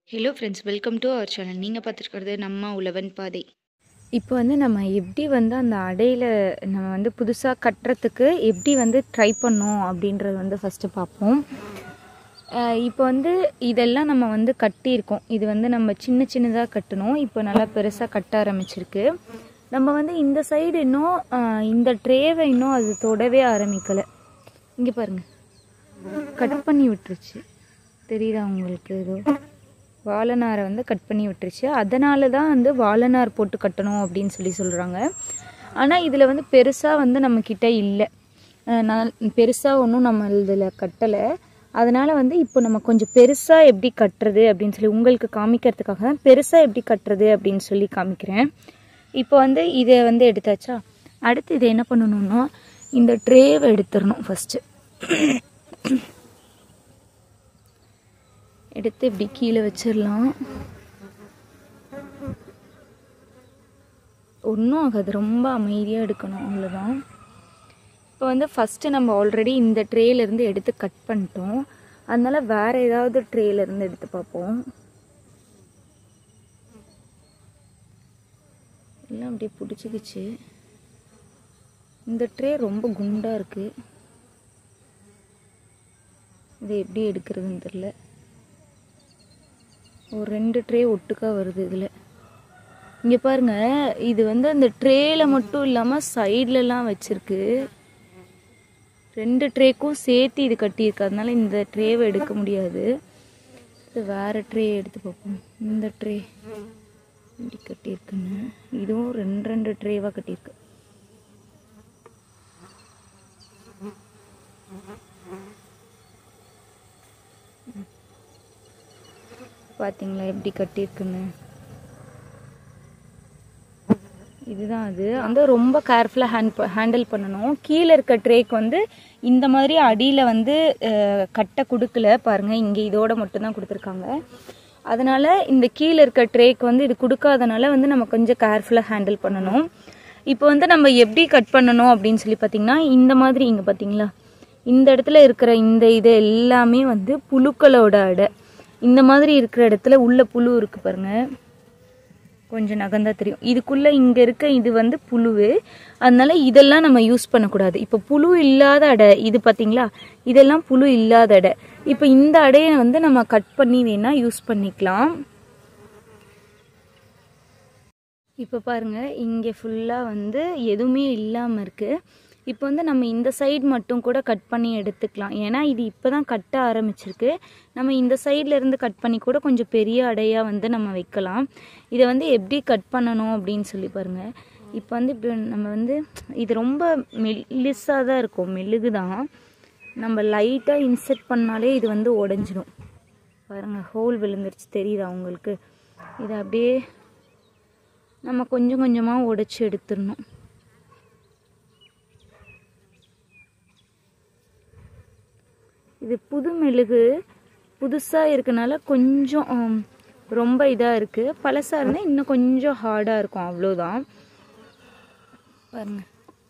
hello friends welcome to our channel நீங்கள் பார்த்துருக்கிறது நம்ம உழவன் பாதை இப்போ வந்து நம்ம எப்படி வந்து அந்த அடையில் நம்ம வந்து புதுசாக கட்டுறதுக்கு எப்படி வந்து ட்ரை பண்ணோம் அப்படின்றது வந்து ஃபஸ்ட்டு பார்ப்போம் அஹ் இப்போ வந்து இதெல்லாம் நம்ம வந்து கட்டியிருக்கோம் இது வந்து நம்ம சின்ன சின்னதாக கட்டணும் இப்போ நல்லா பெருசாக கட்ட ஆரம்பிச்சிருக்கு நம்ம வந்து இந்த சைடு இன்னும் அஹ் இந்த ட்ரேவை இன்னும் அது தொடவே ஆரம்பிக்கலை இங்கே பாருங்க கட் பண்ணி விட்டுருச்சு தெரியுதா உங்களுக்கு ஏதோ வாழைநாரை வந்து கட் பண்ணி விட்டுருச்சு அதனால தான் வந்து வாழைநார் போட்டு கட்டணும் அப்படின்னு சொல்லி சொல்கிறாங்க ஆனால் இதில் வந்து பெருசாக வந்து நம்மக்கிட்ட இல்லை அஹ் நான் பெருசாக ஒன்றும் நம்ம இதில் கட்டலை அதனால் வந்து இப்போ நம்ம கொஞ்சம் பெருசாக எப்படி கட்டுறது அப்படின்னு சொல்லி உங்களுக்கு காமிக்கிறதுக்காக தான் பெருசாக எப்படி கட்டுறது அப்படின்னு சொல்லி காமிக்கிறேன் இப்போ வந்து இதை வந்து எடுத்தாச்சா அடுத்து இதை என்ன பண்ணணும்னா இந்த ட்ரேவை எடுத்துடணும் ஃபஸ்ட்டு எடுத்து இப்படி கீழே வச்சிடலாம் ஒன்றும் ஆகாது ரொம்ப அமைதியாக எடுக்கணும் அவ்வளோதான் இப்போ வந்து ஃபஸ்ட்டு நம்ம ஆல்ரெடி இந்த ட்ரேலேருந்து எடுத்து கட் பண்ணிட்டோம் அதனால வேறு ஏதாவது ட்ரேலேருந்து எடுத்து பார்ப்போம் எல்லாம் அப்படியே பிடிச்சிக்கிச்சு இந்த ட்ரே ரொம்ப குண்டாக இருக்குது இது எப்படி எடுக்கிறதுன்னு தெரில ஒரு ரெண்டு ட்ரே ஒட்டுக்கா வருது இதில் இங்கே பாருங்க இது வந்து அந்த ட்ரேல மட்டும் இல்லாமல் சைட்லலாம் வச்சிருக்கு ரெண்டு ட்ரேக்கும் சேர்த்து இது கட்டியிருக்கு அதனால இந்த ட்ரேவை எடுக்க முடியாது இது வேற ட்ரே எடுத்து பார்ப்போம் இந்த ட்ரே இப்படி கட்டியிருக்குன்னு இதுவும் ரெண்டு ரெண்டு ட்ரேவாக கட்டியிருக்கு பார்த்தீங்களா எப்படி கட்டியிருக்குன்னு இதுதான் அது வந்து ரொம்ப கேர்ஃபுல்லாக ஹேண்ட் ஹேண்டில் பண்ணணும் கீழே இருக்க ட்ரேக்கு வந்து இந்த மாதிரி அடியில் வந்து அஹ், கட்டை கொடுக்கல பாருங்க இங்கே இதோட மட்டும்தான் கொடுத்துருக்காங்க அதனால இந்த கீழே இருக்க ட்ரேக்கு வந்து இது கொடுக்காதனால வந்து நம்ம கொஞ்சம் கேர்ஃபுல்லாக ஹேண்டில் பண்ணணும் இப்போ வந்து நம்ம எப்படி கட் பண்ணணும் அப்படின்னு சொல்லி பார்த்தீங்கன்னா இந்த மாதிரி இங்கே பார்த்தீங்களா இந்த இடத்துல இருக்கிற இந்த இது எல்லாமே வந்து புழுக்களோட அடை இந்த மாதிரி இருக்கிற இடத்துல உள்ள புழு இருக்கு பாருங்க கொஞ்சம் நகந்தா தெரியும் இதுக்குள்ள இங்க இருக்க இது வந்து புழுவு அதனால இதெல்லாம் நம்ம யூஸ் பண்ணக்கூடாது இப்போ புழு இல்லாத அடை இது பாத்தீங்களா இதெல்லாம் புழு இல்லாத அடை இப்போ இந்த அடையை வந்து நம்ம கட் பண்ணி வேணா யூஸ் பண்ணிக்கலாம் இப்போ பாருங்க இங்கே ஃபுல்லாக வந்து எதுவுமே இல்லாமல் இருக்கு இப்போ வந்து நம்ம இந்த சைடு மட்டும் கூட கட் பண்ணி எடுத்துக்கலாம் ஏன்னா இது இப்போ தான் கட்ட ஆரம்பிச்சிருக்கு நம்ம இந்த சைடில் இருந்து கட் பண்ணி கூட கொஞ்சம் பெரிய அடையாக வந்து நம்ம வைக்கலாம் இதை வந்து எப்படி கட் பண்ணணும் அப்படின்னு சொல்லி பாருங்க இப்போ வந்து இப்போ நம்ம வந்து இது ரொம்ப மெல்லிஸாக தான் இருக்கும் மெழுகு தான் நம்ம லைட்டாக இன்செர்ட் பண்ணாலே இது வந்து உடஞ்சிடும் பாருங்க ஹோல் விழுந்துருச்சு தெரியுதா உங்களுக்கு இதை அப்படியே நம்ம கொஞ்சம் கொஞ்சமாக உடைச்சி எடுத்துடணும் இது புது மெழுகு புதுசாக இருக்கனால கொஞ்சம் ஆம், ரொம்ப இதாக இருக்குது பழசாக இருந்தால் இன்னும் கொஞ்சம் ஹார்டாக இருக்கும் அவ்வளோதான் பாருங்க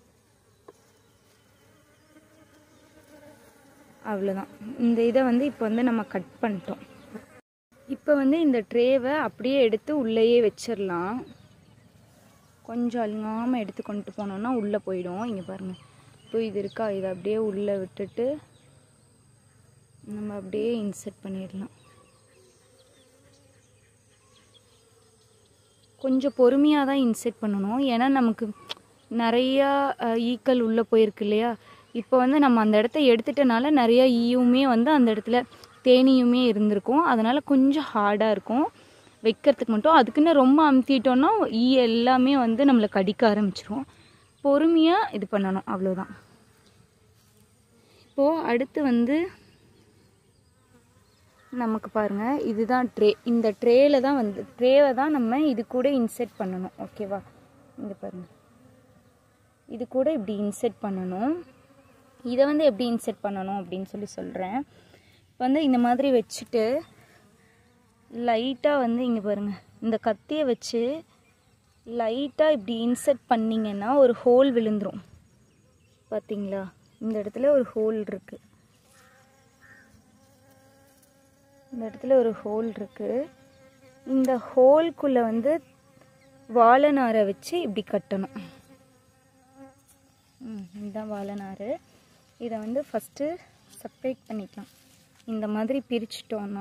அவ்வளோதான் இந்த இதை வந்து இப்போ வந்து நம்ம கட் பண்ணிட்டோம் இப்போ வந்து இந்த ட்ரேவை அப்படியே எடுத்து உள்ளேயே வச்சிடலாம் கொஞ்சம் அழுங்காமல் எடுத்து கொண்டு போனோம்னா உள்ளே போயிடும் இங்கே பாருங்கள் இப்போ இது இருக்கா இதை அப்படியே உள்ளே விட்டுட்டு நம்ம அப்படியே இன்செர்ட் பண்ணிடலாம் கொஞ்சம் பொறுமையாக தான் இன்செர்ட் பண்ணணும் ஏன்னா நமக்கு நிறையா அஹ், ஈக்கள் உள்ளே போயிருக்கு இல்லையா இப்போ வந்து நம்ம அந்த இடத்த எடுத்துட்டனால நிறையா ஈயுமே வந்து அந்த இடத்துல தேனியுமே இருந்திருக்கும் அதனால் கொஞ்சம் ஹார்டாக இருக்கும் வைக்கிறதுக்கு மட்டும் அதுக்குன்னு ரொம்ப அமுத்திட்டோம்னா ஈ எல்லாமே வந்து நம்மளை கடிக்க ஆரம்பிச்சிரும் பொறுமையாக இது பண்ணணும் அவ்வளோதான் இப்போது அடுத்து வந்து நமக்கு பாருங்க இதுதான் ட்ரே இந்த ட்ரேல தான் வந்து ட்ரேவை தான் நம்ம இது கூட இன்செர்ட் பண்ணணும் ஓகேவா இங்கே பாருங்க இது கூட இப்படி இன்செர்ட் பண்ணணும் இதை வந்து எப்படி இன்செர்ட் பண்ணணும் அப்படின்னு சொல்லி சொல்கிறேன் இப்போ வந்து இந்த மாதிரி வச்சுட்டு லைட்டாக வந்து இங்கே பாருங்க இந்த கத்தியை வச்சு லைட்டாக இப்படி இன்செர்ட் பண்ணிங்கன்னா ஒரு ஹோல் விழுந்துரும் பார்த்தீங்களா இந்த இடத்துல ஒரு ஹோல் இருக்குது இந்த இடத்துல ஒரு ஹோல் இருக்குது இந்த ஹோல்குள்ளே வந்து வாழை நாரை வச்சு இப்படி கட்டணும் ம் இதுதான் வாழை நார் இதை வந்து ஃபஸ்ட்டு செப்பரேட் பண்ணிக்கலாம் இந்த மாதிரி பிரிச்சிட்டோன்னா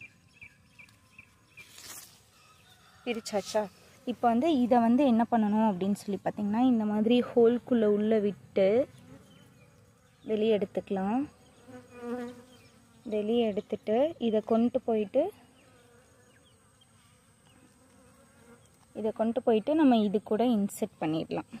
பிரிச்சாச்சா இப்போ வந்து இதை வந்து என்ன பண்ணணும் அப்படின்னு சொல்லி பார்த்தீங்கன்னா இந்த மாதிரி ஹோல்குள்ளே உள்ளே விட்டு வெளியே எடுத்துக்கலாம் வெளியே எடுத்துட்டு இதை கொண்டு போயிட்டு இதை கொண்டு போயிட்டு நம்ம இது கூட இன்செர்ட் பண்ணிடலாம்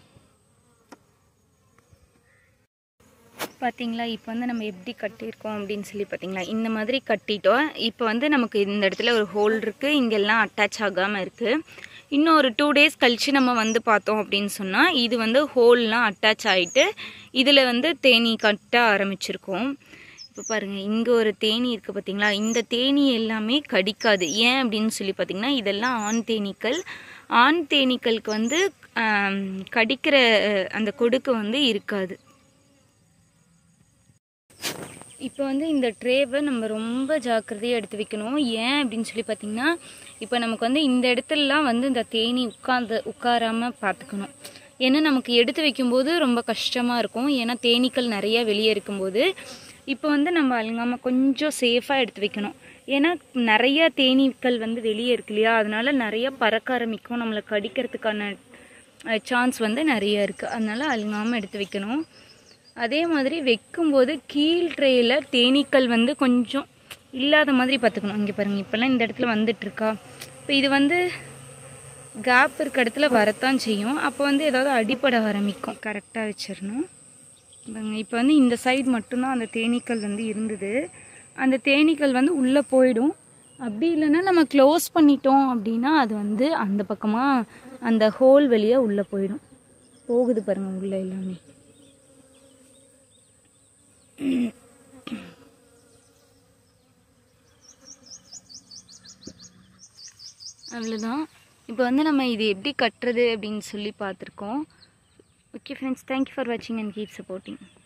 பார்த்தீங்களா இப்போ வந்து நம்ம எப்படி கட்டியிருக்கோம் அப்படின்னு சொல்லி பார்த்தீங்களா இந்த மாதிரி கட்டிட்டோம் இப்போ வந்து நமக்கு இந்த இடத்துல ஒரு ஹோல் இருக்குது இங்கெல்லாம் அட்டாச் ஆகாமல் இருக்குது இன்னும் ஒரு டூ டேஸ் கழித்து நம்ம வந்து பார்த்தோம் அப்படின்னு சொன்னால் இது வந்து ஹோல்லாம் அட்டாச் ஆகிட்டு இதில் வந்து தேனி கட்ட ஆரம்பிச்சிருக்கோம் இப்போ பாருங்கள் இங்கே ஒரு தேனி இருக்குது பார்த்தீங்களா இந்த தேனி எல்லாமே கடிக்காது ஏன் அப்படின்னு சொல்லி பார்த்தீங்கன்னா இதெல்லாம் ஆண் தேனீக்கள் ஆண் தேனீக்களுக்கு வந்து ஆம், கடிக்கிற அஹ், அந்த கொடுக்கு வந்து இருக்காது இப்போ வந்து இந்த ட்ரேவை நம்ம ரொம்ப ஜாக்கிரதையாக எடுத்து வைக்கணும் ஏன் அப்படின்னு சொல்லி பார்த்தீங்கன்னா இப்போ நமக்கு வந்து இந்த இடத்துலலாம் வந்து இந்த தேனி உட்காந்து உட்காராமல் பார்த்துக்கணும் ஏன்னா நமக்கு எடுத்து வைக்கும்போது ரொம்ப கஷ்டமாக இருக்கும் ஏன்னா தேனீக்கள் நிறைய வெளியே இருக்கும்போது இப்போ வந்து நம்ம அழுங்காமல் கொஞ்சம் சேஃபாக எடுத்து வைக்கணும் ஏன்னா நிறைய தேனீக்கள் வந்து வெளியே இருக்கு இல்லையா அதனால நிறைய பறக்க ஆரம்பிக்கும் நம்மளை கடிக்கிறதுக்கான சான்ஸ் வந்து நிறைய இருக்குது அதனால அழுங்காமல் எடுத்து வைக்கணும் அதே மாதிரி வைக்கும்போது கீழ் ட்ரேயில் தேனீக்கள் வந்து கொஞ்சம் இல்லாத மாதிரி பார்த்துக்கணும் இங்கே பாருங்கள் இப்போல்லாம் இந்த இடத்துல வந்துட்டுருக்கா இப்போ இது வந்து கேப் இருக்க இடத்துல வரத்தான் செய்யும் அப்போ வந்து ஏதாவது அடிப்பட ஆரம்பிக்கும் கரெக்டாக வச்சிடணும் பாருங்க இப்போ வந்து இந்த சைடு மட்டும்தான் அந்த தேனீக்கள் வந்து இருந்தது அந்த தேனீக்கள் வந்து உள்ளே போயிடும் அப்படி இல்லைன்னா நம்ம க்ளோஸ் பண்ணிட்டோம் அப்படின்னா அது வந்து அந்த பக்கமாக அந்த ஹோல் வழியாக உள்ளே போயிடும் போகுது பாருங்கள் உள்ளே எல்லாமே அவ்வளோதான் இப்போ வந்து நம்ம இது எப்படி கட்டுறது அப்படின்னு சொல்லி பார்த்துருக்கோம் ஓகே ஃப்ரெண்ட்ஸ் தேங்க்யூ ஃபார் வாட்சிங் அண்ட் கீப் சப்போர்ட்டிங்